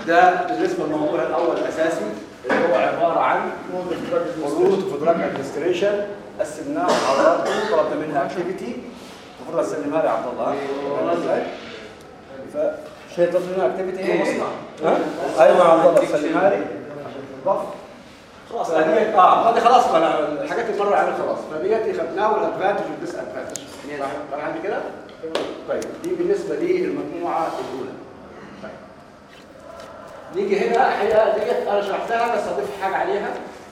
ده بالنسبه للموضوع الاول الاساسي اللي هو عباره عن الروت اوف دراج ادمنستريشن قسمناه محاضرات طلبنا منها اكتيفيتي المفروض اسلمها لي عبد الله فشيء طلب منها اكتيفيتي هي مصنع ايوه عبد الله سلمها لي بالضبط خلاص فديت اه هذه خلاص أنا الحاجات اللي مره عليها خلاص فديت خدناها والادفانتج والديس ادفانتج صح عندي كده؟ طيب دي بالنسبه للمجموعه الاولى طيب نيجي هنا الحقيقه ديت انا شرحتها بس اضيف حاجه عليها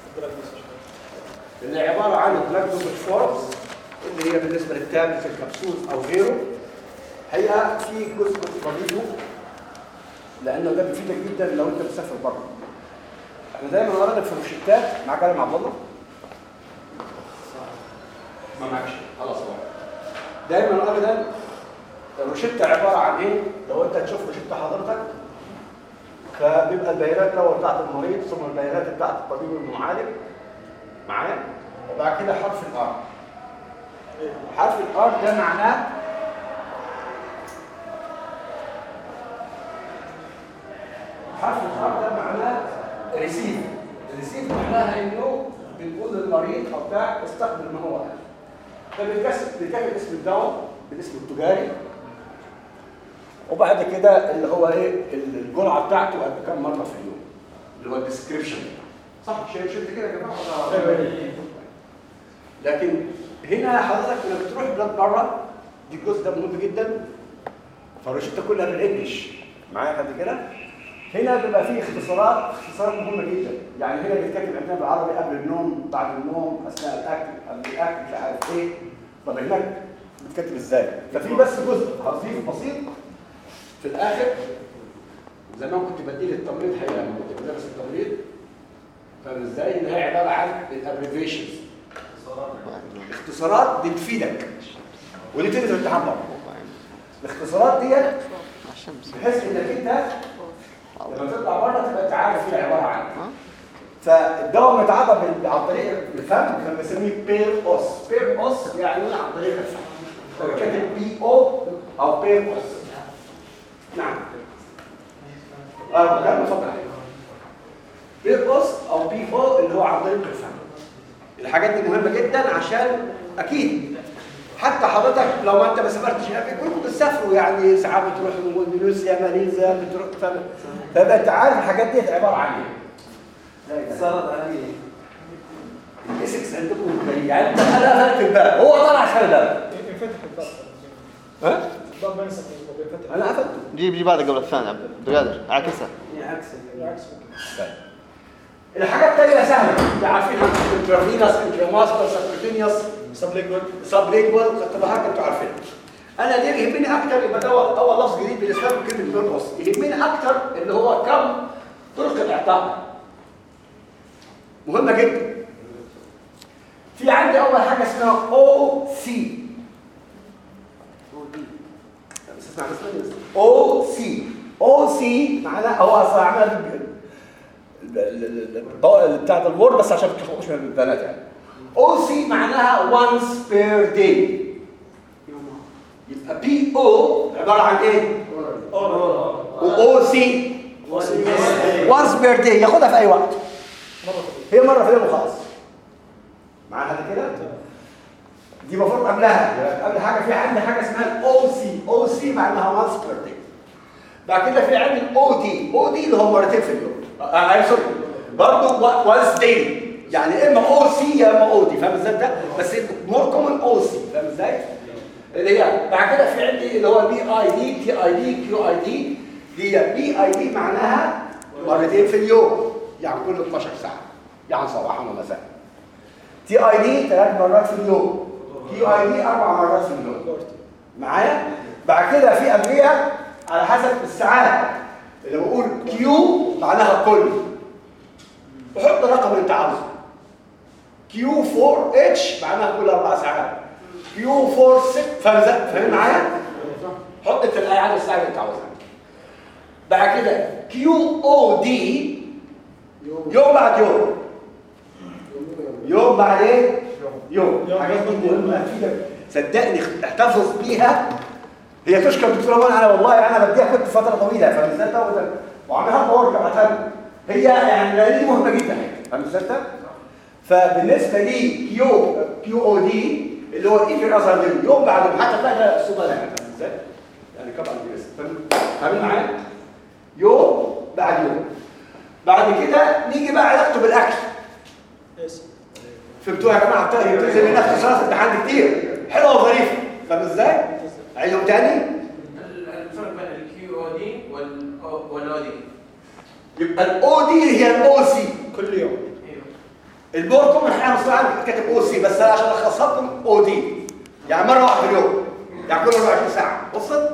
اللي عباره عن البلاك دوبل فورمز اللي هي بالنسبه للتابلت الكبسول او غيره الحقيقه في جزء بضيفه لانه ده بيفيدك جدا لو انت مسافر بره احنا دايما ورقنا في الروشتات مع كلام عبد الله ما معكش خلاص بقى دايما ابدا الروشته عباره عن ايه لو انت تشوف روشته حضرتك فبيبقى البيانات الاول بتاعت المريض ثم البيانات بتاعت الطبيب المعالج معايا وبعد كده حرف الار حرف الار ده معناه حرف الار ده معناه ريسيف الريسيف معناها انه بنقول للمريض او بتاع استقبل ما هو قال فبيتكتب بيتكتب اسم الدواء بالاسم التجاري وبعد كده اللي هو ايه الجرعه بتاعته قد كام مره في اليوم اللي هو الديسكريبشن صح شايف شفت كده يا جماعه لكن هنا حضرتك لما بتروح بلاد بره دي الجزء ده مهم جدا فالروشته كلها بالانجلش معايا حد كده هنا بيبقى فيه اختصارات اختصارات مهمه جدا يعني هنا بيتكتب عندنا بالعربي قبل النوم بعد النوم اثناء الاكل قبل الاكل مش عارف ايه طب هناك بتكتب ازاي ففي بس جزء هضيف بسيط في الاخر زمان كنت بدي للتمريض حقيقه لما كنت بدرس التمريض فاهم ازاي ان هي عباره عن الابريفيشنز اختصارات بتفيدك ودي تنزل الامتحان برضه الاختصارات ديت بحيث انك انت لما تطلع بره تبقى انت عارف هي عباره عن ايه فالدواء متعاطى بال- عن طريق الفم فبنسميه بير اوس بير اوس يعني عن طريق الفم فبكتب بي او او بير اوس نعم اه كلام اتفضل بير اوس او بي او اللي هو عن طريق الفم الحاجات دي مهمه جدا عشان اكيد حتى حضرتك لو ما انت ما سافرتش هناك كلكم بتسافروا يعني ساعات بتروحوا اندونيسيا ماليزيا بتروح فاهم؟ فبقى انت عارف الحاجات دي عباره عن ايه صارت علي الاسكس عندكم غريب. يعني انت انا قفلت الباب هو طلع عشان الباب ينفتح الباب ها الباب ما ينسى بينفتح انا قفلته جيب جيب هذا قبل الثاني عبد القادر اعكسها عكس بالعكس الحاجات التانية سهلة انت عارفينها انترافينوس انتراماسكر سبكوتينيوس سبليكويد سبليكوال خدتوا حاجة انتوا عارفينها انا دي اللي يهمني اكتر يبقى ده اول أول لفظ جديد بالنسبه لكم كلمه بيربوس يهمني اكتر اللي هو كم طرق الاعطاء مهمه جدا في عندي اول حاجه اسمها او سي اسمع او سي او سي معناها هو اصلا عملها بتاعت الوورد بس عشان ما تخافوش من البنات يعني او سي معناها once per day يبقى بي او عباره عن ايه؟ واو سي once per day ياخدها في اي وقت هي مره في اليوم وخلاص معانا حد كده؟ دي المفروض قبلها يعني قبل حاجه في عندي حاجه اسمها الاو سي او سي معناها once per day بعد كده في عندي الاو دي او دي اللي هو مرتين في اليوم اي سوري برضه وانس دايلي يعني اما او سي يا اما او دي فاهم ازاي ده بس مور كومن او سي فاهم ازاي اللي هي بعد كده في عندي اللي هو بي اي دي تي اي دي كيو اي دي اللي هي بي اي دي معناها مرتين في اليوم يعني كل 12 ساعه يعني صباحا ومساء تي اي دي ثلاث مرات في اليوم كيو اي دي اربع مرات في اليوم معايا بعد كده في ادويه على حسب الساعات اللي بقول كيو معناها كل وحط الرقم اللي انت عاوزه كيو 4 اتش معناها كل اربع ساعات كيو 4 6 فاهم ازاي؟ فاهم معايا؟ حط انت الاي عدد الساعه اللي انت عاوزها بعد كده كيو او دي يوم بعد يوم يوم بعد ايه؟ يوم الحاجات دي مهمه هتفيدك صدقني احتفظ بيها هي تشكر دكتوره منى انا والله انا بديها كنت فتره طويله فبالذات دوت وعملها باور بعتها له. هي يعني العينه دي مهمه جدا فاهم ازاي فبالنسبه لي كيو كيو او دي اللي هو الايفر اصغر من يوم بعد يوم حتى تلاقي ده الصوره هنا فاهم ازاي؟ يعني كبر الجلسه فاهمين معايا؟ يوم بعد يوم بعد كده نيجي بقى علاقته بالاكل ايش فهمتوها يا جماعه بتاعي بتنزل من نفس صلاه امتحان كتير حلوه وظريفه فاهم ازاي؟ عيدهم تاني الفرق بين الكيو او دي والاو دي يبقى الاو دي هي الاو سي كل يوم ايوه البوركم الحقيقه مصطلح كاتب او سي بس انا عشان الخصها لكم او دي يعني مره واحده في اليوم يعني كل 24 ساعه وصلت؟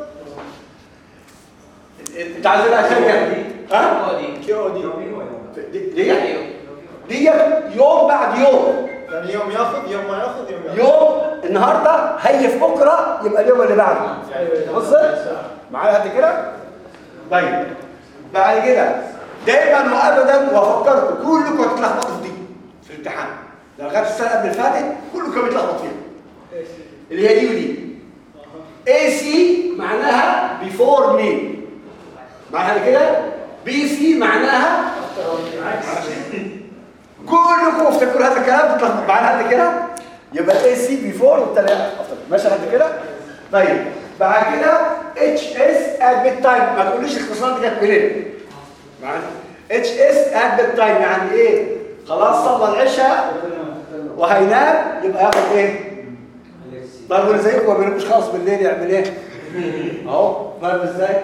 انت عايز لها شركه ها؟ او دي كيو او دي دي دي ايوه دي يوم بعد يوم يعني يوم ياخذ يوم ما ياخذ يوم ياخذ يوم النهارده هيف بكره يبقى اليوم اللي بعده ايوه وصلت؟ معايا قد كده؟ طيب بعد كده دايما وابدا وافكركم كلكم هتتلخبطوا في دي في الامتحان لو لغايه السنه قبل اللي فاتت كله كان بيتلخبط فيها ايش اللي هي دي ودي اي سي معناها بيفور مين معناها كده بي سي معناها كلكم افتكروا هذا الكلام تتلخبط معانا قد كده يبقى الاي سي بيفور والتاني افتر ماشي لحد كده طيب بعد كده اتش اس ات بيت تايم ما تقوليش الاختصارات دي كانت منين معانا اتش اس ات بيت تايم يعني ايه خلاص صلى العشاء وهينام يبقى ياخد ايه طيب واللي زيكم ما بيناموش خالص بالليل يعمل ايه اهو فاهم ازاي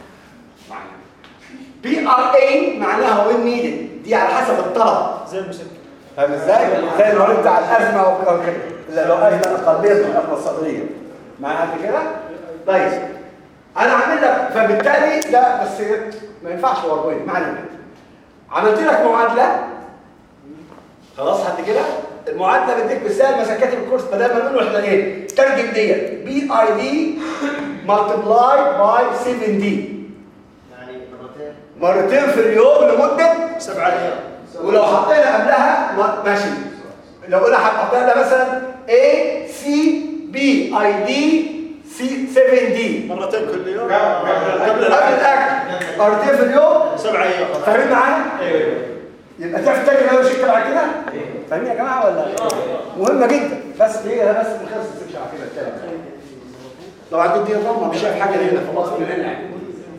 بي ار اي معناها وين نيدد دي على حسب الطلب زي المسكن فاهم ازاي؟ زي المريض بتاع الازمه وكده اللي لو ازمه قلبيه من الازمه الصدريه معايا قد كده؟ طيب انا عامل لك فبالتالي ده بس ما ينفعش باوربوينت ما علينا عملت لك معادله خلاص حد كده المعادله بديك مثال مثلا كاتب الكورس بدل ما نقول احنا ايه ترجم ديت بي اي دي ملتبلاي باي 7 دي يعني مرتين مرتين في اليوم لمده سبعة ايام ولو حطينا قبلها ما- ماشي لو قلنا حطينا مثلا A C B I D C 7 D مرتين كل يوم قبل الاكل مرتين في اليوم سبعة ايام فاهمين معايا؟ ايوه يبقى تعرف تجري لو شكل على كده؟ فاهمين يا جماعه ولا؟ مهمه جدا بس هي بس من خلص السكشن على كده التاني طبعا دي ضمه مش شايف حاجه هنا في مصر من هنا يعني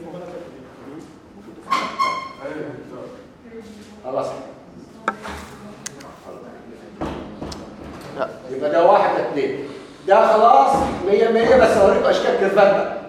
خلاص لا يبقى ده واحد اثنين ده خلاص 100 100 بس هوريك اشكال كذبان بقى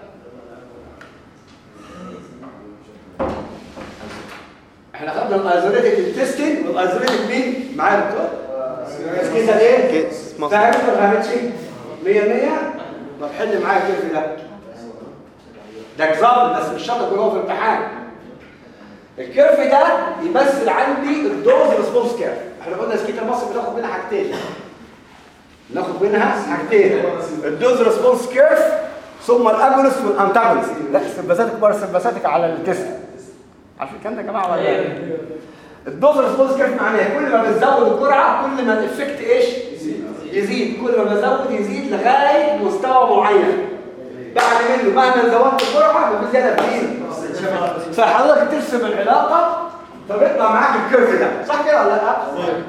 احنا خدنا الايزوليتد انتستين والايزوليتد مين معايا يا دكتور كده ايه كيس مصر. فاهم ولا ما فهمتش 100 100 طب حل معايا الكيرف ده ده اكزامبل بس مش شرط يكون هو في الامتحان الكيرف ده يمثل عندي الدوز ريسبونس كيرف احنا قلنا سكيتا مصر بناخد منها حاجتين ناخد منها حاجتين الدوز ريسبونس كيرف ثم الاجونست والانتاجونست لا السمباثيك بار السمباثيك على التست عارفين الكلام ده يا جماعه ولا لا؟ الدوز ريسبونس كيرف معناها كل ما بنزود الجرعه كل ما الافكت ايش يزيد كل ما بزود يزيد لغايه مستوى معين بعد منه مهما زودت الجرعه ما في زياده كتير فحضرتك ترسم العلاقه فبيطلع معاك الكيرف ده صح كده ولا لا؟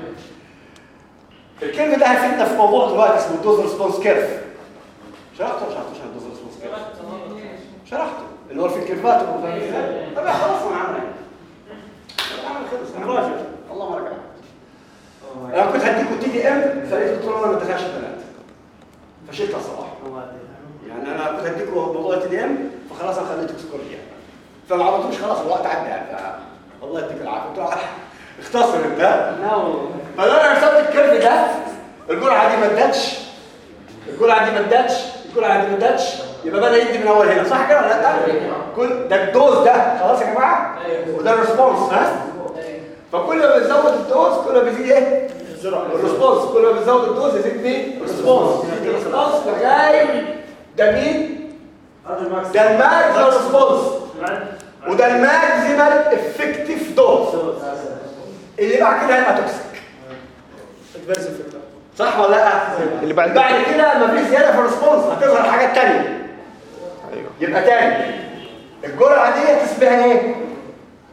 الكيرف ده هيفيدنا في موضوع دلوقتي اسمه الدوز ريسبونس كيرف شرحته ولا شرحتوش عن الدوز ريسبونس كيرف؟ شرحته اللي هو في الكيرفات والمفاهيم طب خلاص انا عامل عامل خلص انا راجع اللهم لك الحمد انا كنت هديكم تي دي ام فلقيت الدكتور انا ما ادخلش البنات فشلتها صراحه يعني انا كنت هديكم موضوع التي دي ام فخلاص انا خليتكم سكور يعني فما عملتوش خلاص الوقت عدى يعني ف- الله يديك العافيه قلت له اختصر انت فانا رسمت الكيرف ده الجرعه دي ما ادتش الجرعه دي ما ادتش الجرعه دي ما ادتش يبقى بدا يدي من اول هنا صح كده ولا لا؟ كل ده الدوز ده خلاص يا جماعه وده الريسبونس ها فكل ما بنزود الدوز كل ما بيزيد ايه؟ الجرعة الريسبونس كل ما بنزود الدوز يزيد مين؟ الريسبونس يزيد الريسبونس لغايه ده مين؟ ده الماكسيمال ريسبونس وده الماكسيمال افكتيف دوز اللي بعد كده هيبقى توكسيك ادفيرس افكت صح ولا لا؟ اللي بعد بعد كده مفيش زياده في الريسبونس هتظهر حاجات تانية ايوه يبقى تاني الجرعه دي تشبه ايه؟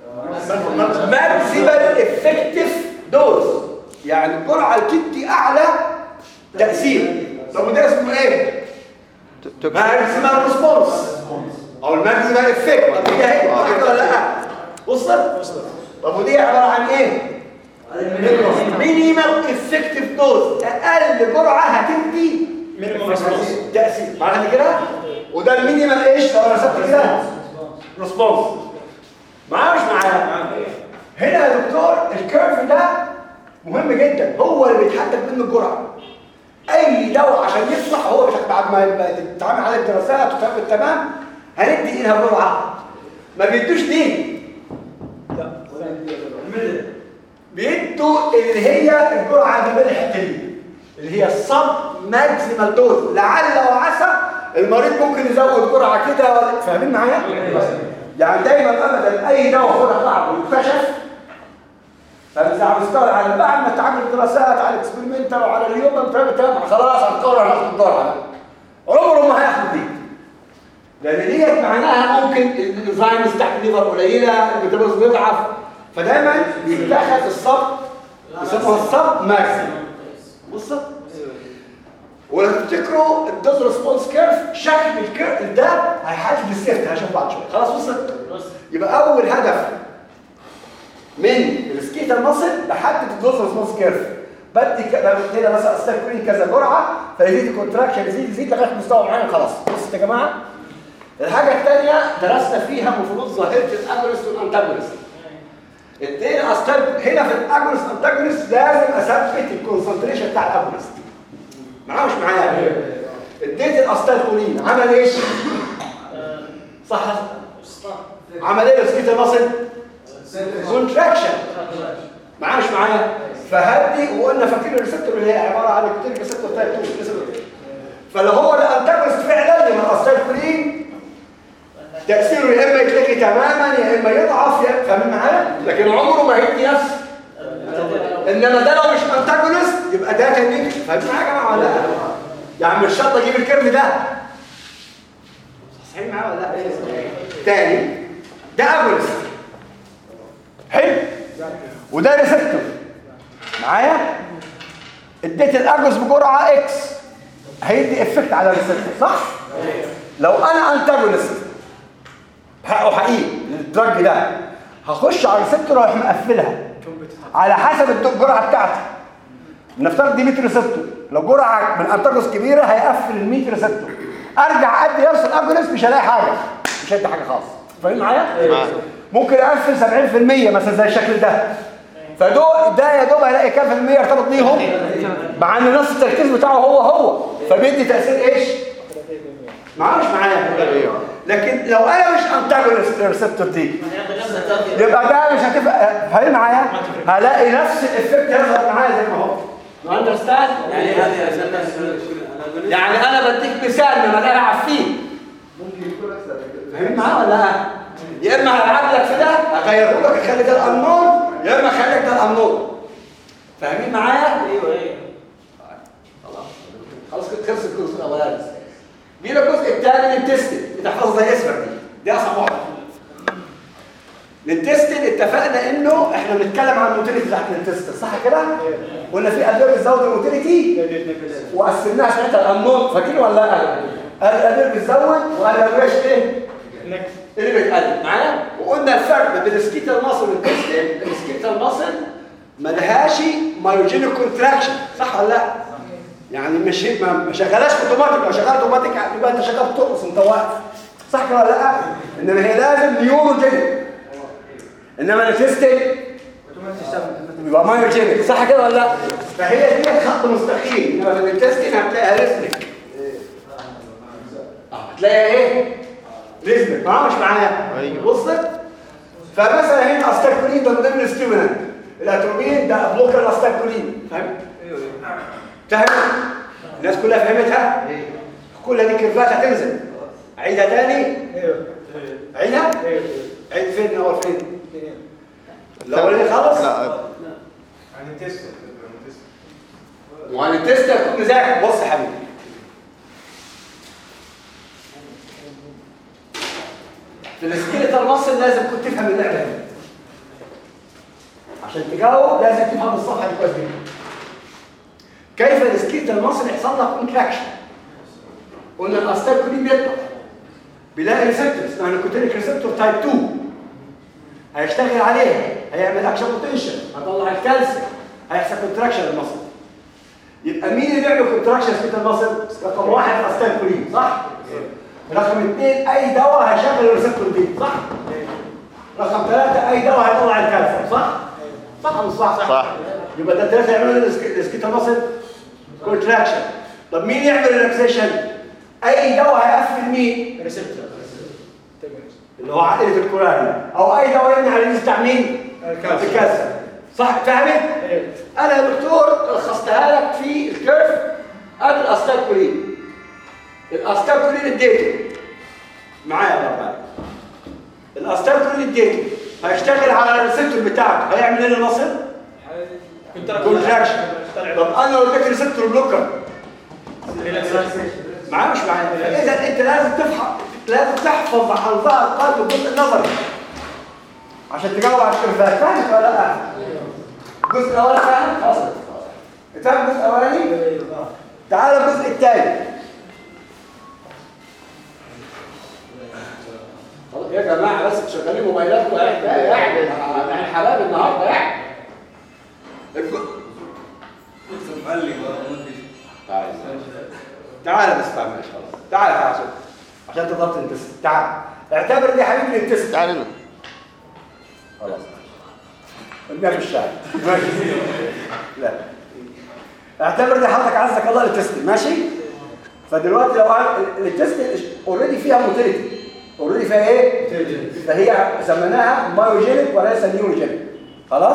ماكسيمال افكتيف دوز يعني الجرعه اللي بتدي اعلى تاثير طب وده اسمه ايه ماكسيمال ريسبونس او الماكسيمال افكت طب هي هي صح ولا لا وصلت وصلت طب ودي عباره عن ايه مينيمال افكتيف دوز اقل جرعه هتدي مينيمم ريسبونس تاثير معنى كده وده المينيمال ايش لو رسمت كده ريسبونس معايا مش معايا هنا يا دكتور الكيرف ده مهم جدا هو اللي بيتحدد منه الجرعه اي دواء عشان يصلح هو مش بعد ما ما تتعامل عليه الدراسات وتثبت تمام هندي لها جرعه ما بيدوش دي بيدوا اللي هي الجرعه اللي بين الحتتين اللي هي الصب ماكسيمال دوز لعل وعسى المريض ممكن يزود جرعه كده ولا فاهمين معايا؟ يعني دايما ابدا اي دواء خدها بعض ويكتشف فاذا عم نستوعب على بعد ما تعمل دراسات على الاكسبيرمنتال وعلى اليوم تمام خلاص هنقرر هناخد الجرعه عمره ما هياخد دي لان ديت معناها ممكن الانزيمز تحت الليفر قليله الميتابوليزم بيضعف فدايما بيتاخد الصب يسموها الصب ماكسيمم وصلت ولو تفتكروا الدوز ريسبونس كيرف شكل الكيرف ده هيحدد السيفت هشوف بعد شويه خلاص وصلت يبقى اول هدف من السكيتال ماسل بحدد الدوز ريسبونس كيرف بدي كده كده مثلا استكوين كذا جرعه فيزيد الكونتراكشن يزيد يزيد لغايه مستوى معين خلاص بصوا يا جماعه الحاجه الثانيه درسنا فيها مفروض ظاهره الاجونست والانتاجونست الاثنين استاذ هنا في الاجونست انتاجونست لازم اثبت الكونسنتريشن بتاع الاجونست معاه مش معايا اديت الاستاذ عمل ايش صح عمل ايه السكيتال ماسل كونتراكشن معاه مش معايا فهدي وقلنا فاكرين الريسبتور اللي هي عباره عن الكتير ريسبتور تايب 2 ريسبتور فلو هو الانتاجونست فعلا لما الاستايكولين تاثيره يا اما يتلغي تماما يا اما يضعف يا فاهمين معايا لكن عمره ما هيدي نفس انما ده لو مش انتاجونست يبقى ده كان نيجي فاهمين معايا يا جماعه ولا لا يعني مش شرط اجيب الكيرف ده صحيح معايا ولا لا تاني ده اجونست حلو وده ريسبتور معايا اديت الاجوس بجرعه اكس هيدي افكت على الريسبتور صح لو انا انتاجونست حقه حقيقي للدرج ده هخش على الريسبتور واروح مقفلها على حسب الد- الجرعه بتاعتي نفترض دي 100 ريسبتور لو جرعه من انتاجونست كبيره هيقفل ال 100 ريسبتور ارجع ادي نفس الاجونست مش هلاقي حاجه مش هدي حاجه خالص فاهم معايا ممكن اقفل 70% مثلا زي الشكل ده فدول ده يا دوب هيلاقي كام في المية يرتبط بيهم مع ان نفس التركيز بتاعه هو هو فبيدي تأثير ايش؟ معاه مش معايا لكن لو انا مش انتاجونست للريسبتور دي يبقى ده مش هتبقى فاهم معايا؟ هلاقي نفس الافكت يظهر معايا زي ما هو اندرستاند؟ يعني هذه عشان يعني انا بديك مثال لما انا العب فيه ممكن يكون اكثر فاهم معايا ولا لا؟ يا اما هلعب لك في ده اغيره لك اخلي ده الامنون يا اما اخلي لك ده الامنون فاهمين معايا؟ ايوه ايوه خلاص خلاص كده خلص الجزء الاولاني جه لك الجزء الثاني للتستن بتحفظ زي اسمك دي دي اصعب واحده للتستن اتفقنا انه احنا بنتكلم عن الموتيليتي بتاعت التستن صح كده؟ قلنا في ادويه بتزود الموتيليتي وقسمناها ساعتها الامنون فاكرين ولا لا؟ الادويه بتزود والادويه ايه؟ اللي بيتقلب معايا وقلنا الفرق بين السكيتال ماسل والتستن السكيتال ماسل ملهاش مايوجينيك كونتراكشن صح ولا لا؟ يعني مش ما ما شغالاش اوتوماتيك لو شغال اوتوماتيك يبقى انت شغال بترقص انت واقف صح كده ولا لا؟ انما هي لازم نيوروجينيك انما التستن يبقى مايوجينيك صح كده ولا لا؟ فهي دي خط مستقيم انما في التستن هتلاقيها ريزمك اه هتلاقيها ايه؟ ريزمك معاه مش معايا؟ أيوة. وصلت؟ فمثلا هنا استاكولين ده من ضمن الستيمولانت الاتروبين ده بلوكر الاستاكولين فاهم؟ فاهم؟ الناس كلها فهمتها؟ كل هذه كيرفات هتنزل عيدها تاني عيدها؟ عيد فين اول فين؟ الاولاني خلص؟ لا عن التست وعن التست هتكون مذاكر بص يا حبيبي في السكيلتال مصل لازم كنت تفهم اللعبه دي عشان تجاوب لازم تفهم الصفحه دي كويس جدا كيف السكيت المصري يحصل لها كونتراكشن قلنا الاستاك كلين بيطلع بيلاقي ريسبتور اسمها نيكوتينيك ريسبتور تايب 2 هيشتغل عليها هيعمل اكشن بوتنشال هيطلع الكالسيوم هيحصل كونتراكشن للمصل يبقى مين اللي بيعمل كونتراكشن سكيت المصل رقم واحد الاستاك كلين صح رقم اثنين اي دواء هيشغل الريسبتور دي صح رقم ثلاثة أي دواء هيطلع الكالسيوم صح؟ صح ولا مش صح؟ صح. يبقى ده الثلاثة يعملوا السكيتا ماسل كونتراكشن طب مين يعمل ريلاكسيشن؟ أي دواء هيقفل مين؟ ريسبتور اللي هو عقلة الكوراري أو أي دواء يمنع الريليز بتاع مين؟ الكالسيوم. الكالسيوم صح فاهمت؟ أنا يا دكتور لخصتها لك في الكيرف قبل الأستاكولين الأستاكولين اديته معايا يا بابا الأستاكولين اديته هيشتغل على الريسبتور بتاعته هيعمل ايه للمصل؟ كونتراكشن طب انا لو اديت ريسبتور بلوكر معايا مش معايا اذا انت لازم تفحص لازم تحفظ عن ظهر قلب الجزء النظري عشان تجاوب على الكيرفات فاهم ولا لا؟ الجزء الاولاني فاهم؟ خلاص فاهم الجزء الاولاني؟ تعال الجزء الثاني خلاص يا جماعه بس تشغلين موبايلاتكم قاعد قاعد يعني حباب النهارده قاعد الجزء تعال تعال بس تعال ماشي خلاص تعال تعال شوف عشان تقدر تنتست تعال اعتبر دي حبيبي الانتست تعال هنا خلاص النبي الشاي ماشي لا اعتبر دي حضرتك عزك الله التست ماشي فدلوقتي لو عمل- التست اوريدي فيها موتيليتي اوريدي فيها ايه فهي سميناها مايوجينيك وليس نيوجينيك خلاص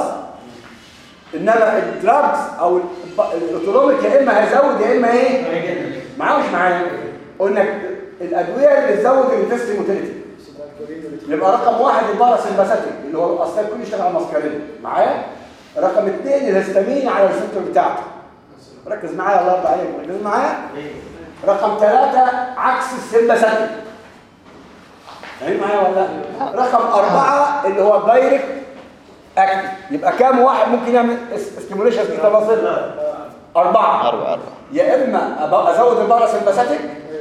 انما الدراجز او الب- الاوتونوميك يا اما هيزود يا اما ايه معاه مش معايا قلنا الادويه اللي تزود التست موتيليتي يبقى رقم واحد الباراسمباثيك اللي هو الاصلا كله يشتغل على الماسكارين معايا رقم اثنين الهستامين على الريسبتور بتاعته ركز معايا الله يرضى عليك ركز معايا رقم ثلاثة عكس السمباثيك فاهم معايا ولا لا رقم أربعة اللي هو الدايركت اكتف يبقى كام واحد ممكن يعمل ستيموليشن في التواصل أربعة أربعة أربعة يا اما أبقى ازود الباراسمباثيك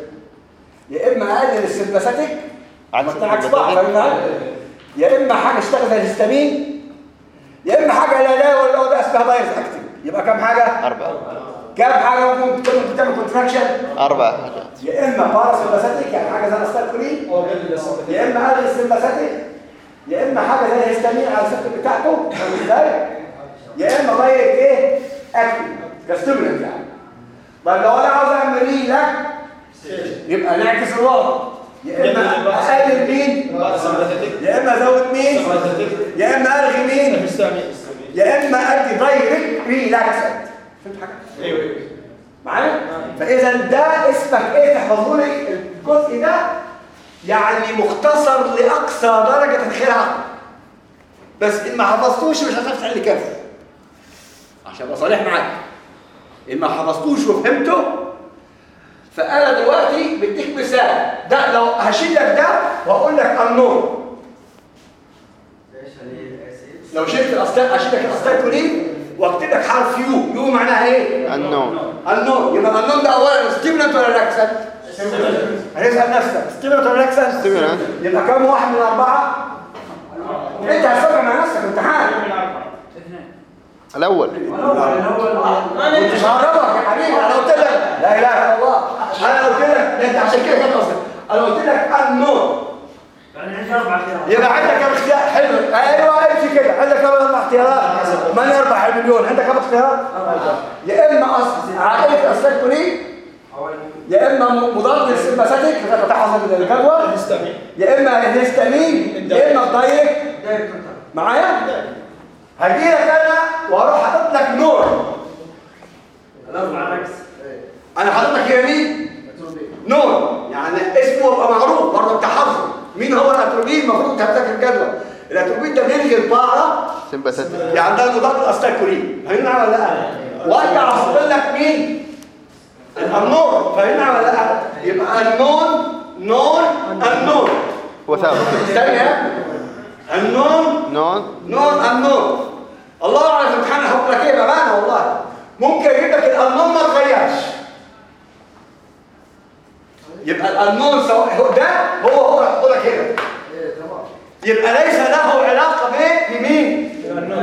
يا اما اقلل السمباثيك عكس عكس عكس بعض السمباثيك. فاهم يا اما حاجه اشتغل زي الهستامين يا اما حاجه لا لا ولا ده اسمها فيروس اكتف يبقى كام حاجه أربعة كام حاجه ممكن تكون بتعمل كونتراكشن أربعة حاجات يا اما باراسمباثيك يعني حاجه زي الاستالكولين هو قلل السمباثيك. يا اما قلل السمباثيك يا اما حاجه زي الهستامين على السكر بتاعته فاهم ازاي يا اما دايركت ايه اكتف كستيمولنت يعني طب لو انا عاوز اعمل ايه لك يبقى نعكس الوضع يا اما اقلل مين باراسمباثيك. يا اما ازود مين سمباثيك. يا اما الغي مين هستامين. يا اما ادي دايركت ريلاكسنت فهمت حاجه ايوه ايوه معايا فاذا ده اسمك ايه تحفظوا لي الجزء ده يعني مختصر لاقصى درجه تتخيلها بس ان ما حفظتوش مش هتعرف تحل كيف عشان ابقى صريح معاك ان ما حفظتوش وفهمته فانا دلوقتي بديك مثال ده لو هشيل لك ده واقول لك النور لو شلت الاستاذ اشيل لك الاستاذ كولين واكتب لك حرف يو يو معناها ايه النوم النون يبقى النون ده اولا ستيمولانت ولا لاكسنت هتسال نفسك ستيمولانت ولا لاكسنت Stimulant. يبقى كام واحد من اربعه انت هتفكر مع نفسك امتحان الأول مش ههربك يا حبيبي انا قلت لك لا اله الا الله انا قلت لك ده انت عشان كده كده قصدك انا قلت لك النون يعني عندي اربع اختيارات يبقى عندك كم اختيار حلو ايوه امشي كده عندك كم اربع اختيارات من يربح المليون عندك كم اختيار يا اما اصل عائله اسلاك كولين يا اما م- مضاد للسمباثيك تحفظ الجدول هستامين. يا اما الهستامين يا اما الدايركت معايا هجي لك انا واروح حاطط لك نور الاربع عكس انا حاطط لك يمين نور يعني اسمه يبقى معروف برضه انت حافظه مين هو الاتروبين المفروض انت هتذاكر الجدول الاتروبين ده بيلغي البارا سمباثيك يعني ده مضاد الاستاكولين فاهمني ولا لا وارجع احط لك مين النور فاهمني ولا لا يبقى النون نون النون وثابت استنى النون نون نون النون الله اعلم في الامتحان هحط لك ايه بامانه والله ممكن يجيب لك الانون ما اتغيرش يبقى الانون سواء هو ده هو هو هحط لك هنا ايه تمام يبقى ليس له علاقه بايه بمين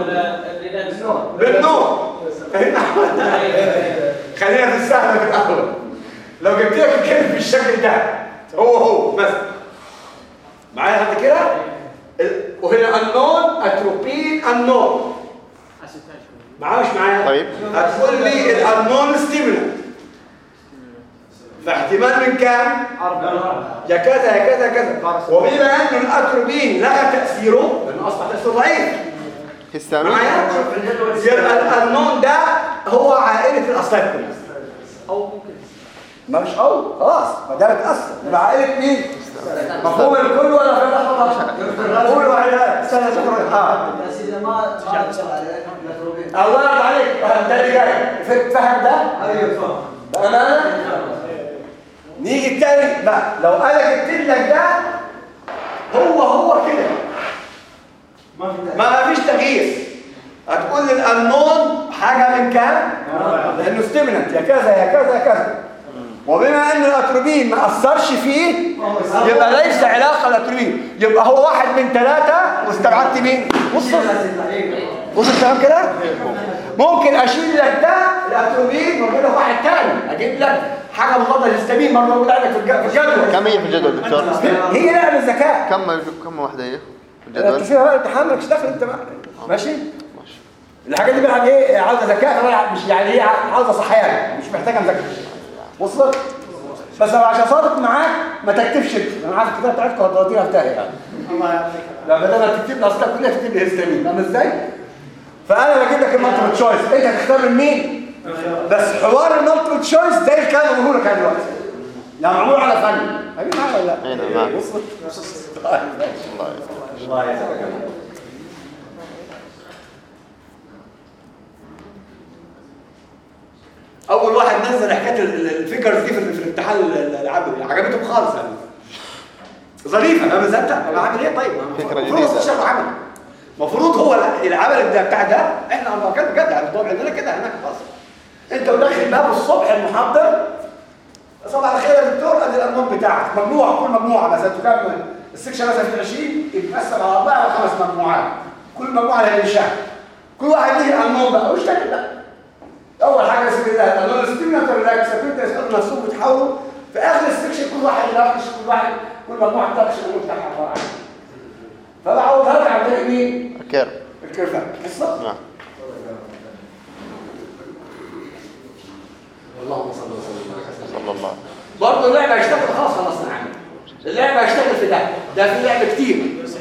بالنوع فهمنا خلينا في السهل في الاول لو جبت لك الكلمه بالشكل ده هو هو بس معايا لحد كده ال- وهنا النون اتروبين النون معايا مش معايا طيب. هتقول لي الانون ستيمولانت فاحتمال من كام يا كذا يا كذا يا كذا وبما ان الاتروبين لغى تاثيره لانه اصبح تاثيره ضعيف هستامين معايا يبقى النون ده هو عائله الاصلاب كلها او ممكن ما مش او خلاص ما ده بتاثر يبقى عائله مين مفهوم الكل ولا في لحظه قول وعلى استنى شكرا اه بس اذا ما تعرف على المتروبين الله يرضى عليك ده اللي جاي ف- فاهم ده ايوه فاهم بامانه نيجي التاني لا لو انا جبت لك ده هو هو كده ما في ما فيش تغيير هتقول لي الانون حاجه من كام لانه ستيمنت يا كذا يا كذا يا كذا وبما ان الاتروبين ما اثرش فيه يبقى ليس علاقه الاتروبين يبقى هو واحد من ثلاثه واستبعدت مين وصل وصل الكلام كده ممكن اشيل لك ده الاتروبين واجيب لك واحد ثاني اجيب لك حاجه مضاده للهستامين برضه موجوده عندك في الج- في الجدول كم هي في الجدول دكتور؟ هي لعبه ذكاء كم كم واحدة هي في انت الجدول؟ فيها بقى امتحان مالكش دخل انت بقى ماشي ماشي الحاجات دي بقى ايه عاوزه ذكاء كمان مش يعني ايه عاوزه صحيان مش محتاجه مذاكره وصلت بس لو عشان صادق معاك ما تكتبش انت انا عارف الكتاب بتاعتكم هتودينا في داهيه يعني الله يعطيك لا بدل ما تكتب لي اصلا كلها تكتب لي هستامين فاهم ازاي؟ فانا بجيب لك المالتيبل تشويس انت هتختار من مين؟ بس حوار المالتيبل تشويس زي اللي كان بقوله لك انا دلوقتي يعني معمول على فن فاهمين معايا ولا لا؟ أي نعم، معك. وصلت؟ الله يسلمك الله يسلمك اول واحد نزل حكايه ال- ال- الفيجرز دي في في الامتحان ال- ال- العملي عجبتهم خالص يعني ظريفه انا بزنت انا عامل ايه طيب فكرة المفروض جديدة. استشار عمل المفروض هو ال- العمل ده بتاع ده احنا على كده بجد يعني طبعا عندنا كده هناك خلاص انت وداخل باب الصبح المحضر صباح الخير يا دكتور ادي الانماط بتاعك مجموعه كل مجموعه مثلا تكمل السكشن مثلا في 20 يتقسم على اربعه او خمس مجموعات كل مجموعه لها انشاء كل واحد ليه الانماط بقى وش تاني بقى اول حاجه اسمها ده الانماط ستيمولانت ريلاكس انت يسالوا نفسهم بتحاولوا في اخر السكشن كل واحد يناقش كل واحد كل مجموعه تناقش الامور بتاعها عباره عن إيه. فبعوضها لك عن طريق مين؟ الكيرف الكيرفات بالظبط نعم اللهم صل وسلم على سيدنا صلى الله برضه اللعبه هيشتغل خلاص خلصنا عنه اللعبه هيشتغل في ده ده في لعبه كتير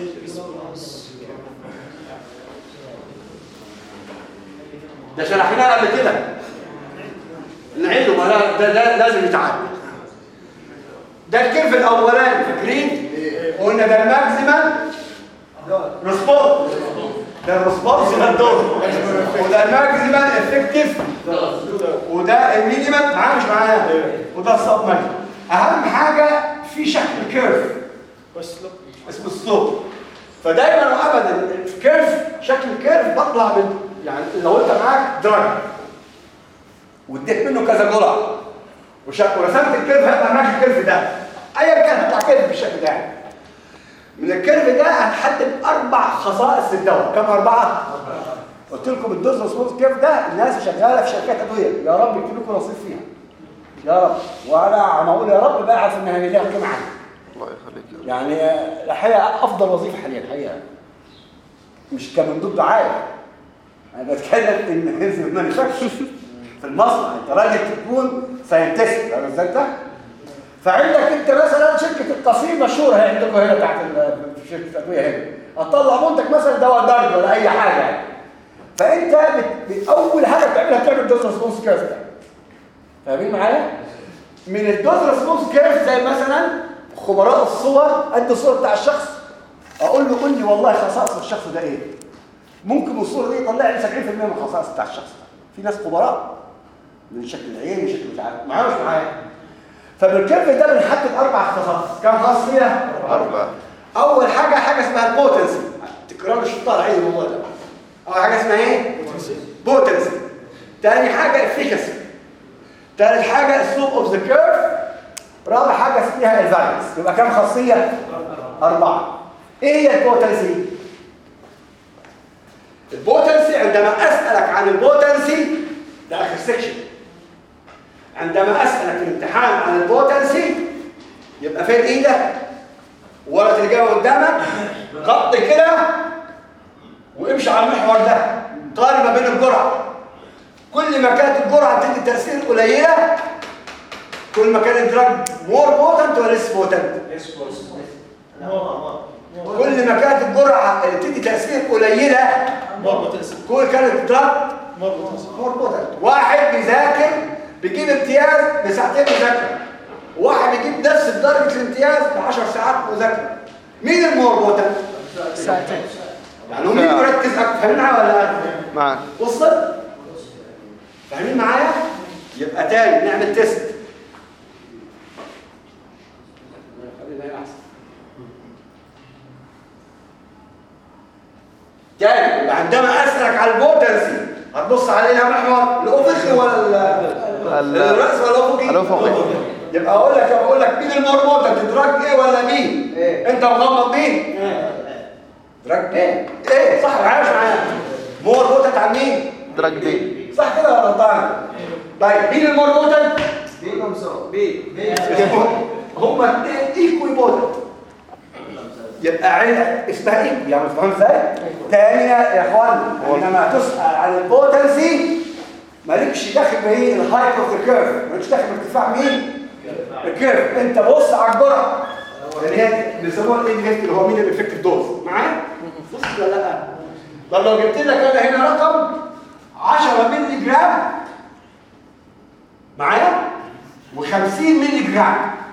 ده شرحناه قبل كده نعيده ما لا- ده, ده لازم يتعاد ده الكيرف الاولاني فاكرين قلنا ده الماكسيمال ريسبونس ده الريسبونس ده الدور وده الماكسيمال افكتيف وده المينيمال معاه مش معايا وده السب ماكسيمال اهم حاجه في شكل كيرف واسلوب اسمه السلوب فدايما وابدا الكيرف شكل الكيرف بطلع من يعني لو انت معاك دراج واديت منه كذا جرعه وشك... ورسمت الكيرف هيبقى معاك الكيرف ده ايا كان هيطلع كيرف بالشكل ده من الكيرف ده هتحدد اربع خصائص للدواء كم اربعه؟ قلت لكم الدوز ريسبونس كيرف ده الناس شغاله في شركات ادويه يا رب يكتب لكم نصيب فيها يا رب وانا عم اقول يا رب بقى عارف انها ليها قيمه عاليه الله يخليك يا رب. يعني الحقيقه افضل وظيفه حاليا الحقيقه مش كمندوب دعايه انا بتكلم ان في المانيفاكتشر في المصنع انت راجل تكون ساينتست فاهم ازاي انت؟ فعندك انت مثلا شركه القصيم مشهوره هي عندكم هنا تحت ال- في شركه الادويه هنا هتطلع منتج مثلا دواء درج ولا اي حاجه يعني فانت بت... بت- اول حاجه بتعملها بتعمل دوز ريسبونس كيرف ده فاهمين معايا؟ من الدوز ريسبونس كيرف زي مثلا خبراء الصور قد الصوره بتاع الشخص اقول له قول لي والله خصائص الشخص ده ايه ممكن الصوره دي يطلع لي 70% من الخصائص بتاع الشخص ده في ناس خبراء من شكل العين من شكل مش عارف معايا مش معايا فبالكيرف ده بنحدد اربع خصائص كم خاص فيها أربعة اول حاجه حاجه اسمها البوتنسي تكرار الشطار عايز الموضوع ده اول حاجه اسمها ايه بوتنسي تاني حاجه افيكاسي تالت حاجه اسلوب اوف ذا كيرف رابع حاجه اسمها الفالينس يبقى كام خاصيه اربعه ايه هي البوتنسي البوتنسي عندما اسالك عن البوتنسي ده اخر سيكشن عندما اسالك في الامتحان عن البوتنسي يبقى فين ايدك ورقه الاجابه قدامك غط كده وامشي على المحور ده قارن ما بين الجرعه كل ما كانت الجرعه بتدي تاثير قليله كل ما كان الدراج مور بوتنت ولا ليس بوتنت كل ما كانت الجرعه اللي بتدي تاثير قليله مربوط اسم كل كانت الدراج مربوط اسم مور بوتنت واحد بيذاكر بيجيب امتياز بساعتين مذاكره واحد بيجيب نفس درجه الامتياز ب 10 ساعات مذاكره مين المور بوتنت ساعتين يعني هو مين مركز اكتر فاهمينها ولا لا؟ معك وصل فاهمين معايا يبقى تاني نعمل تيست تاني يبقى عندما اسالك على البوتنسي هتبص عليها محور الافقي ولا ال- ال- الراس ولا الافقي الأفقي. يبقى اقول لك اقول لك مين المربوطه تدرج ايه ولا مين إيه. انت مغمض مين دراج ايه ايه صح عايش معايا مربوطه عن مين دراج بي صح كده ولا غلطان طيب مين المربوطه بي خمسة بي هم اثنين ايكوي بوتنت يبقى عين اسمها ايكوي يعني فاهم ازاي تانية يا اخوان عندما تسال عن البوتنسي مالكش داخل بايه الهايت اوف ذا كيرف مالكش داخل بارتفاع مين الكيرف انت بص على الجرعه اللي هي بيسموها الانديكيتور اللي هو مين الافكتيف دوز معايا بص ولا لا طب لو جبت لك انا هنا رقم 10 مللي جرام معايا و50 مللي جرام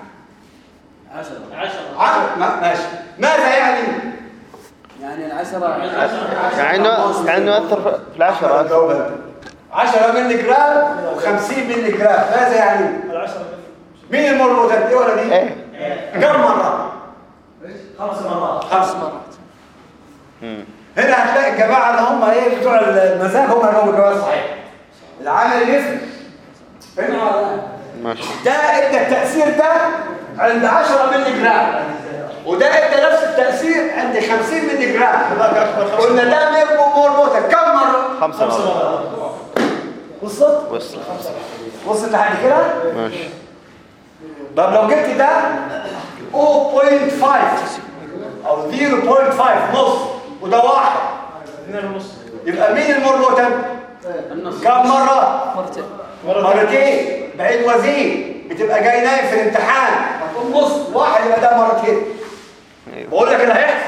عشرة عشرة ما- ماشي ماذا يعني؟ يعني العشرة يعني انه يعني انه ياثر في العشرة أكثر. 10 مللي جرام و50 مللي جرام ماذا يعني؟ العشرة مين المربوطة دي ولا دي؟ ايه كم مرة؟ خمس مرات خمس مرات مم. هنا هتلاقي الجماعة اللي هم ايه بتوع المزاج هم اللي هم الجواب الصحيح العمل يفرق هنا ولا لا؟ ماشي ده ادى التأثير ده عند 10 مللي جرام وده ادى نفس التأثير عند 50 مللي جرام قلنا ده ميربو مربوطة كم مرة؟ خمسة مرات وصلت؟ وصل وصلت لحد كده؟ ماشي طب لو جبت ده 0.5 او 0.5 نص وده واحد اثنين ونص يبقى مين المربوطة؟ كم مرة؟ مرتين مرتين بعيد وزين بتبقى جاي نايم في الامتحان هتقوم نص واحد يبقى ده مرتين ايوه بقول لك اللي هيحصل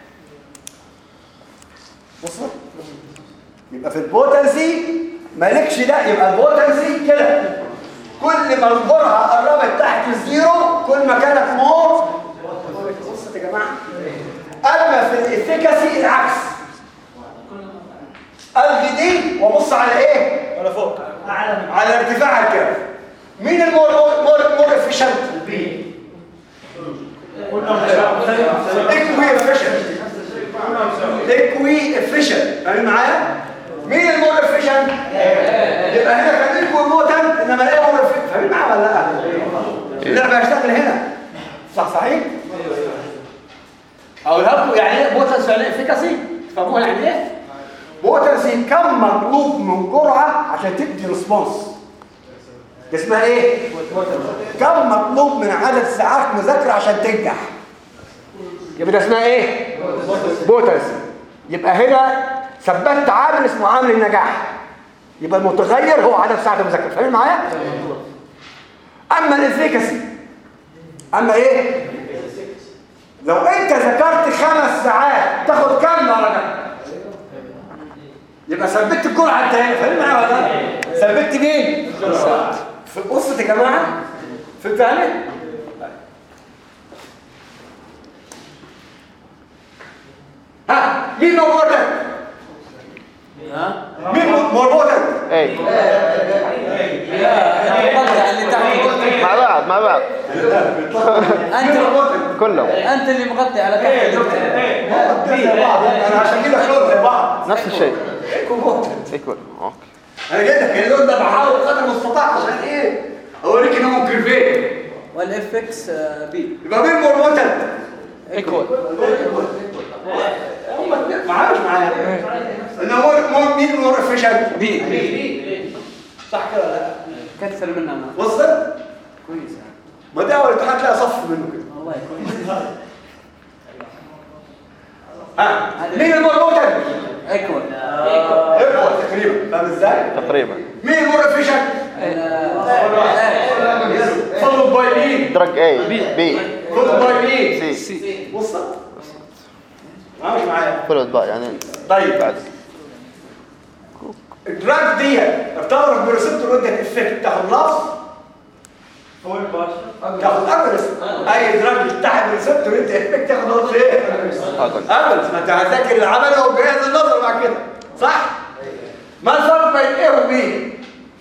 وصلت يبقى في البوتنسي مالكش ده يبقى البوتنسي كده كل ما الجرعه قربت تحت الزيرو كل ما كانت مور وصلت يا جماعه اما في الافيكاسي العكس الغي دي وابص على ايه ولا فوق على ارتفاع الكيرف مين المور مور مور افيشنت اكوي افيشنت اكوي افيشنت فاهم معايا مين المور افيشنت يبقى هنا كان اكوي موتنت انما الايه مور افيشنت فاهم معايا ولا لا اللعبه هيشتغل هنا صح صحيح او لكم يعني ايه بوتنس يعني افيكاسي تفهموها يعني ايه بوتنسي كم مطلوب من جرعه عشان تدي ريسبونس دي اسمها ايه كم مطلوب من عدد ساعات مذاكره عشان تنجح يبقى ده اسمها ايه بوتنسي يبقى هنا ثبتت عامل اسمه عامل النجاح يبقى المتغير هو عدد ساعات المذاكره فاهم معايا اما الافيكاسي اما ايه لو انت ذاكرت خمس ساعات تاخد كام درجه يبقى ثبت الجرعه انت هنا فاهم معايا ولا لا ثبت مين في وسط يا جماعه في الثاني ها مين مربوطه ها مين مربوطه ايه المقطع اللي تحت مع بعض مع بعض انت كلهم انت اللي مغطي على تحت زي بعض انا عشان كده كلهم زي بعض نفس الشيء ايكوموتنت ايكوال اوكي انا جاي لك اللون ده بحاول قدر المستطاع عشان ايه اوريك ان هو كيرفين والاف اكس بي يبقى مين مور موتنت ايكوال هم اتنين معاش معايا ان مور مور مين مور افيشنت بي صح كده ولا لا كثر منها ما وصلت كويس يعني. ما ده اول امتحان تلاقي صف منه كده والله كويس ها مين المور موتنت ايكوال ايكوال تقريبا فاهم ازاي تقريبا مين مور افيشنت فولو باي مين درج اي بي فولو باي مين سي وصلت معاش معايا فولود باي يعني طيب بعد الدراج دي ارتبطت بريسبتور ودت افكت تاخد لفظ تاخد اجرس اي دراج يتحد بريسبتور ودت افكت تاخد لفظ ايه هذا اجرس ما انت هتذاكر اللي عمله وجهاز النظر بعد كده صح ما الفرق بين ايه وبي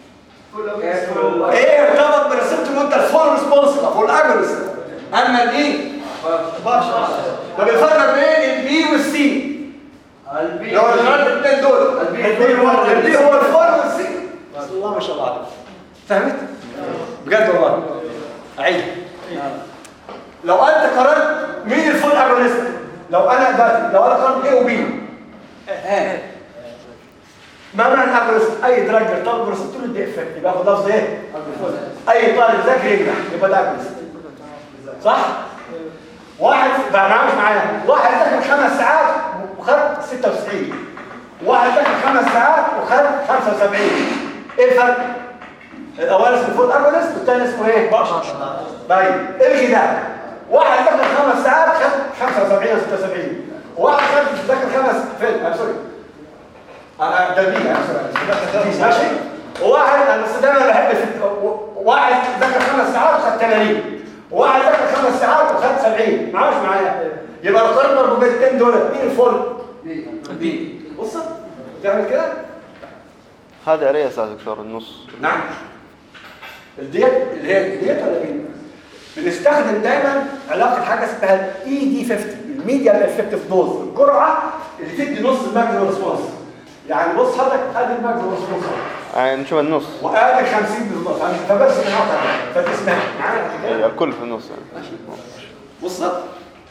ايه ارتبط بريسبتور ودت الفول ريسبونس فول اجرس اما الايه طب الفرق بين البي والسي لو الغرض الاثنين دول البي هو البي هو الفور والسي بسم الله ما شاء الله عليك فهمت بجد والله عيد لو انت قررت مين الفول اجونست لو انا دلوقتي لو انا قررت ايه وبي ايه ما معنى اجونست اي دراج يرتبط بريسبتور دي افكت يبقى ياخد لفظ ايه اي طالب ذاكر ينجح يبقى ده اجونست صح واحد بقى معاه مش معايا واحد ذاكر خمس ساعات وخد 96 واحد ذاكر خمس ساعات وخد 75 ايه الفرق الاول اسمه فول اجونست والثاني اسمه ايه طيب الغي ده واحد ذاكر خمس ساعات خد 75 و 76 وواحد خد ذاكر خمس فيلم ام سوري آه، ده بيه ام سوري ماشي وواحد انا بس دايما بحب الفت- واحد ذاكر خمس ساعات وخد 80 وواحد ذاكر خمس ساعات وخد 70 معاش معايا يبقى لو قارنا الرباعيتين دول مين الفول بي وصل تعمل كده هذه اريا اساس دكتور النص نعم الديت اللي هي الديت ولا مين بنستخدم دايما علاقه حاجه اسمها الاي دي 50 الميديا افكتيف دوز الجرعه اللي تدي نص الماكسيمم ريسبونس يعني بص حضرتك ادي الماكسيمم ريسبونس يعني نشوف النص وادي 50 بالظبط يعني فبس نقطع فتسمع معانا إيه، الكل في النص يعني وصلت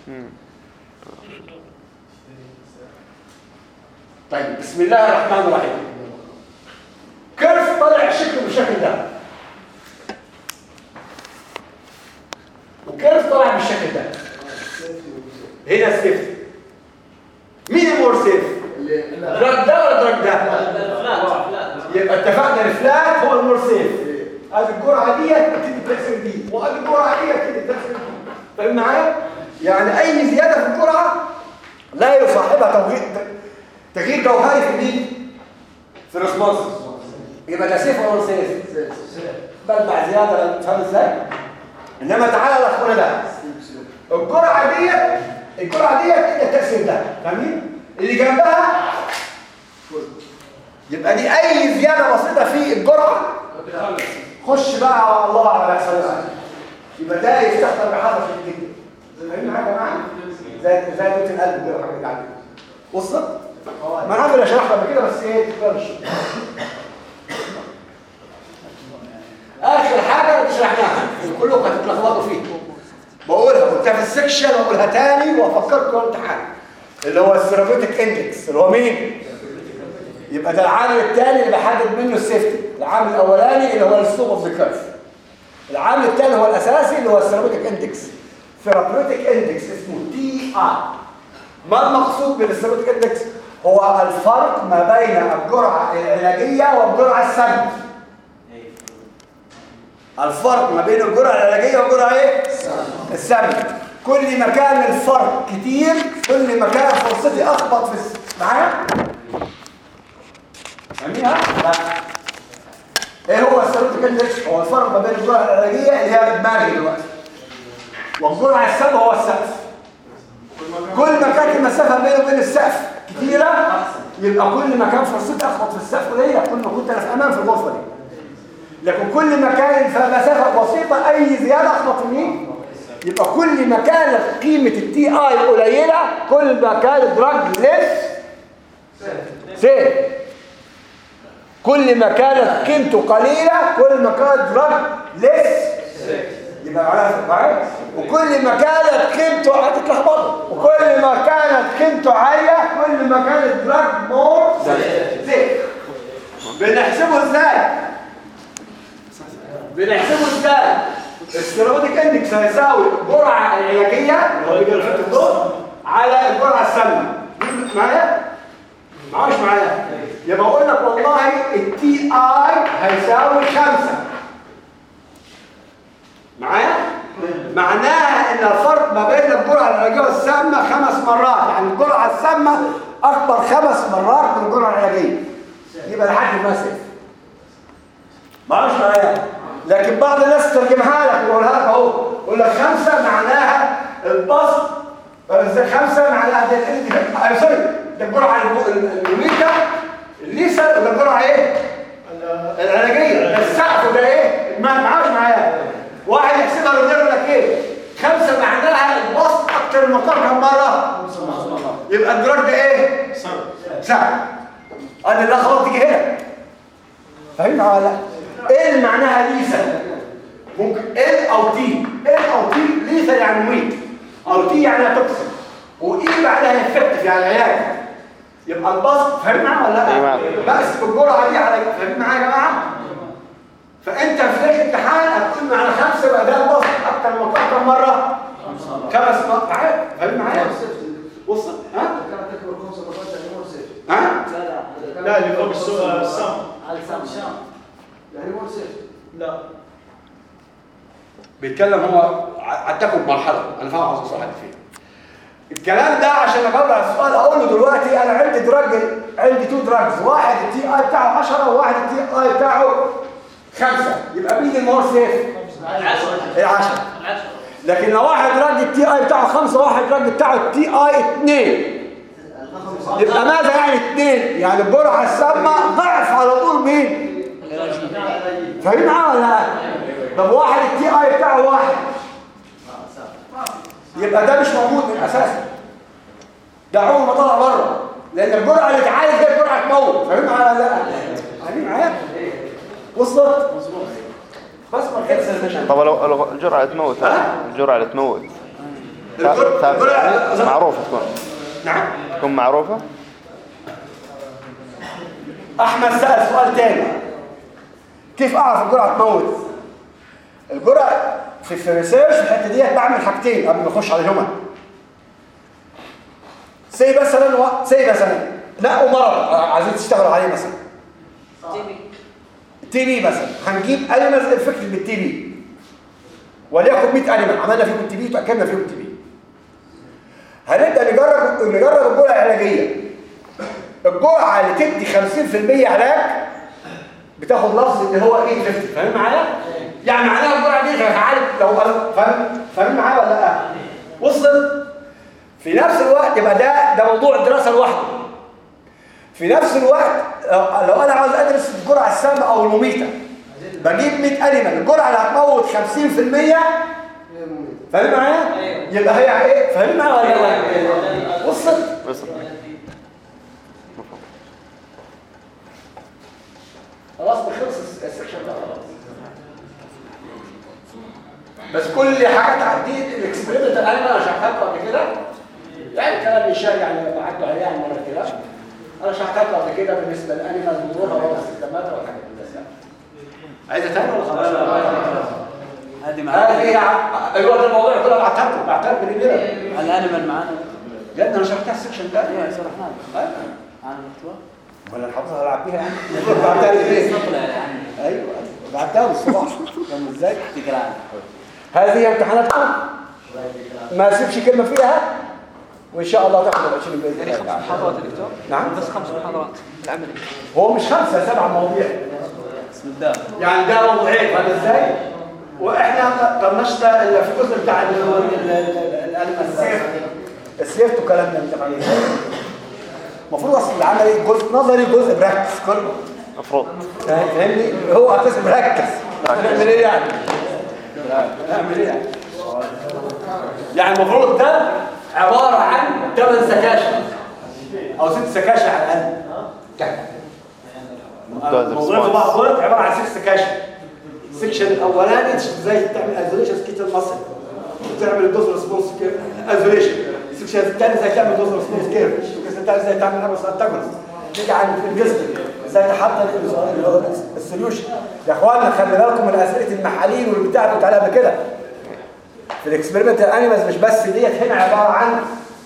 طيب بسم الله الرحمن الرحيم كيف طلع شكله بالشكل ده وكيف طلع بالشكل ده هنا سيف مين المور سيف دراج ده ولا دراج ده يبقى اتفقنا الفلات هو المور سيف ادي الجرعه دي بتدي تاثير دي وادي الجرعه دي بتدي تاثير دي فاهم معايا يعني اي زياده في الجرعه لا يصاحبها تغيير تغيير جوهري في مين في الريسبونس يبقى ده سيف ولا سيف بلبع زياده فاهم ازاي انما تعالى لاخونا ده الجرعه دي الجرعه دي بتدي التاثير ده فاهمين اللي جنبها يبقى دي اي زياده بسيطه في الجرعه خش بقى على الله على يحصل ايه يبقى ده يستخدم بحذف الجديد فاهمين حاجه معايا زي زي دوت القلب كده وحاجات يعني وصلت ما انا عامل اشرح قبل كده بس ايه تفرش اخر حاجه اللي شرحناها كلكم هتتلخبطوا فيه بقولها قلتها في السكشن واقولها تاني وافكركم امتحان اللي هو السيرابيوتيك اندكس اللي هو مين يبقى ده العامل الثاني اللي بحدد منه السيفتي العامل الاولاني اللي هو السلوب اوف ذا كيرف العامل الثاني هو الاساسي اللي هو الثيرابيوتيك اندكس ثيرابيوتيك اندكس اسمه تي ار ما المقصود بالثيرابيوتيك اندكس هو الفرق ما بين الجرعه العلاجيه والجرعه السامه الفرق ما بين الجرعه العلاجيه والجرعه ايه السامه كل ما كان الفرق كتير كل ما كان فرصتي اخبط في الس... معايا فاهمينها لا ايه هو الثيرابيوتيك اندكس هو الفرق ما بين الجرعه العلاجيه اللي هي دماغي دلوقتي والجرعه السامه هو السقف كل ما كانت المسافه بينه وبين السقف كتيره يبقى كل ما كان فرصتي اخبط في السقف قليله كل ما كنت انا في امان في الغرفه دي لكن كل ما كان مسافه بسيطه اي زياده اخبط في مين يبقى كل ما كانت قيمه التي اي قليله كل ما كان الدراج ليس سيف كل ما كانت قيمته قليلة كل ما كانت دراج ليس يبقى على معايا وكل ما كانت قيمته هتتلخبطوا وكل ما كانت قيمته عالية كل ما كانت دراج مور سيف بنحسبه ازاي؟ بنحسبه ازاي؟ السيروتيك اندكس هيساوي الجرعة العلاجية اللي هو بيجي في الدور على الجرعة السامة معايا؟ معاش معايا يبقى اقول لك والله التي اي هيساوي خمسة معايا معناها ان الفرق ما بين الجرعه العلاجيه والسامه خمس مرات يعني الجرعه السامه اكبر خمس مرات من الجرعه العلاجيه يبقى لحد ما سيف معاش معايا لكن بعض الناس ترجمها لك ويقولها لك اهو يقول لك خمسه معناها البسط ازاي خمسه معناها ده ده- سوري ده الجرعه الم- المميته الليسه ده الجرعه ايه؟ العلاجيه ده السقف ده ايه؟ ما معاش معايا واحد يحسبها له يقول لك ايه؟ خمسه معناها البسط اكتر من المقدار كم مره؟ يبقى الدراج ده ايه؟ سقف قال لي لا خلاص تيجي هنا فاهمين ولا لا؟ ايه معناها ليسا ممكن ال او تي ال او تي ليسا يعني مميت او تي يعني توكسين واي بعدها افكتيف يعني علاج يبقى البسط فاهم معايا ولا أيوة. لا؟ بس بالجرعه دي على فاهمين معايا يا جماعه؟ فانت في ليله الامتحان هتقول على خمسه يبقى ده البسط اكتر من كم مره؟ خمس مرات معايا فاهم معايا؟ وصل ها؟ كانت تكبر خمسة مرات يعني مور سيف ها؟ لا اللي فوق السو- السم على السام يعني مور سيف لا بيتكلم هو عدكم بمرحله انا فاهم عاوز اوصل لحد فين الكلام ده عشان اجاوب على السؤال اقول له دلوقتي انا عندي دراج عندي تو دراجز واحد التي اي بتاعه 10 وواحد التي اي بتاعه 5 يبقى مين المور سيف؟ العشرة لكن لو واحد دراج التي اي بتاعه 5 وواحد دراج بتاعه التي اي 2 يبقى ماذا يعني 2 يعني الجرعه السامه ضعف على طول مين؟ فاهمين معايا ولا لا؟ طب واحد التي اي بتاعه واحد يبقى ده مش موجود من اساسه ده عمره ما طلع بره لان الجرعه اللي تعالج دي الجرعه تموت فاهمين معايا ولا لا؟ فاهمين معايا؟ وصلت؟ بس ما كده طب لو لو الجرعة تموت ها؟ الجرعة اللي تموت الجر- ثابتة الجرعة- معروفة تكون نعم تكون معروفة احمد سأل سؤال تاني كيف اعرف الجرعه تموت الجرعه في في الريسيرش في الحته ديت بعمل حاجتين قبل ما اخش على الهيومن سي مثلا و... سي مثلا نقوا مرض عايزين تشتغلوا عليه مثلا تي بي مثلا هنجيب انيمالز انفكتد بالتي بي وليكن 100 انيمال عملنا فيهم التي بي وتاكدنا فيهم التي بي هنبدا نجرب نجرب الجرعه العلاجيه الجرعه اللي تدي 50% علاج بتاخد لفظ اللي هو ايه 50 فاهم معايا يعني معناها الجرعه دي هتعالج لو فاهم فاهم معايا ولا لا وصل في نفس الوقت يبقى ده ده موضوع دراسه لوحده في نفس الوقت لو, لو انا عاوز ادرس الجرعه السامه او المميته بجيب 100 انيمال الجرعه اللي هتموت 50% فاهم معايا يبقى هي ايه فاهم معايا ولا لا وصل وصل خلاص بخلص السكشن ده خلاص بس كل حاجه تعديل الاكسبيرمنت اللي انا شرحتها قبل كده يعني كلام يشاء يعني بعته عليه يعني مره كده انا شرحتها قبل كده بالنسبه للانيمال وروحها واستخداماتها والحاجات دي بس يعني عايزه تاني ولا خلاص؟ هذه معانا هذه ع- ايوه ده الموضوع كله بعتها لكم بعتها لكم بالليل الانيمال معانا لا ده انا شرحتها السكشن ده ايوه شرحناها أيوة. معانا المحتوى ولا الحافظها هلعب بيها يعني بعتها ليه؟ نطلع يعني ايوه بعتها الصباح فاهم ازاي؟ تقرا عنها هذه امتحاناتكم ما اسيبش كلمه فيها وان شاء الله تاخذ ال 20 باذن يعني الله خمس تعالى. محاضرات يا دكتور نعم بس خمس محاضرات العملي هو مش خمسه سبع مواضيع بسم الله يعني ده موضوعين فاهم ازاي؟ واحنا ما طنشنا الا في الجزء بتاع ال- ال- ال- ال- السيف السيفت وكلام من ده المفروض اصل العملي جزء نظري جزء براكتس كله مفروض فاهم- فاهمني هو اساس مركز نعمل ايه يعني نعمل ايه يعني يعني المفروض ده عباره عن ثمان سكاشن او ست سكاشن على الاقل كم ممتاز موضوع response. بعض دول عباره عن ست سكاشن السكشن الاولاني ازاي تعمل ايزوليشن سكيت المصل وتعمل دوز ريسبونس ايزوليشن السكشن الثاني ازاي تعمل دوز ريسبونس كيرف السكشن الثالث ازاي تعمل ابس انتاجونس تيجي عن الجسم ازاي تحضر السوليوشن يا اخوانا خلي بالكم من اسئله المحاليل والبتاع اللي كنت عليها قبل كده في الاكسبيرمنت الانيمالز مش بس ديت هنا عباره عن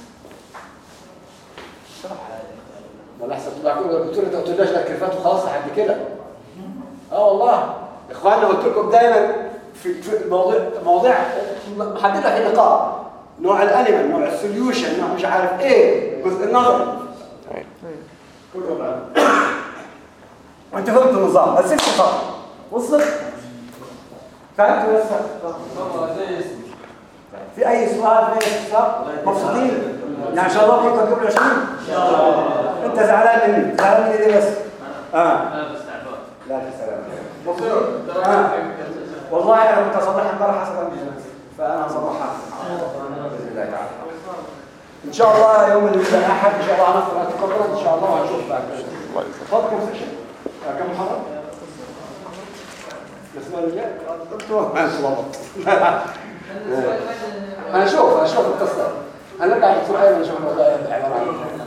ولا احسن تبقى كل الدكتور انت قلت لناش ده كرفات وخلاص لحد كده اه والله يا اخوانا قلت لكم دايما في في المواضيع مواضيع محدده في اللقاء نوع الانيمال نوع السوليوشن نوع مش عارف ايه الجزء النظري كله معانا وانت فهمت النظام بس انت فقط وصلت فهمت بس في اي سؤال في اي استفسار مبسوطين يعني ان شاء الله فيكم تجيبوا 20 انت زعلان مني زعلان مني ليه بس اه لا في سلام مبسوط آه. والله انا كنت اصلح امبارح حسب المجلس فانا هصلحها باذن الله تعالى ان شاء الله يوم الاحد ان شاء الله هنفطر اتكرر ان شاء الله وهنشوف بعد كده الله يسلمك. فاضل كم سيشن آه، كم محاضره الاسبوع اللي جاي دكتور ما شاء الله هنشوف هنشوف القصه هنرجع للدكتور ايمن نشوف الموضوع عباره عن ايه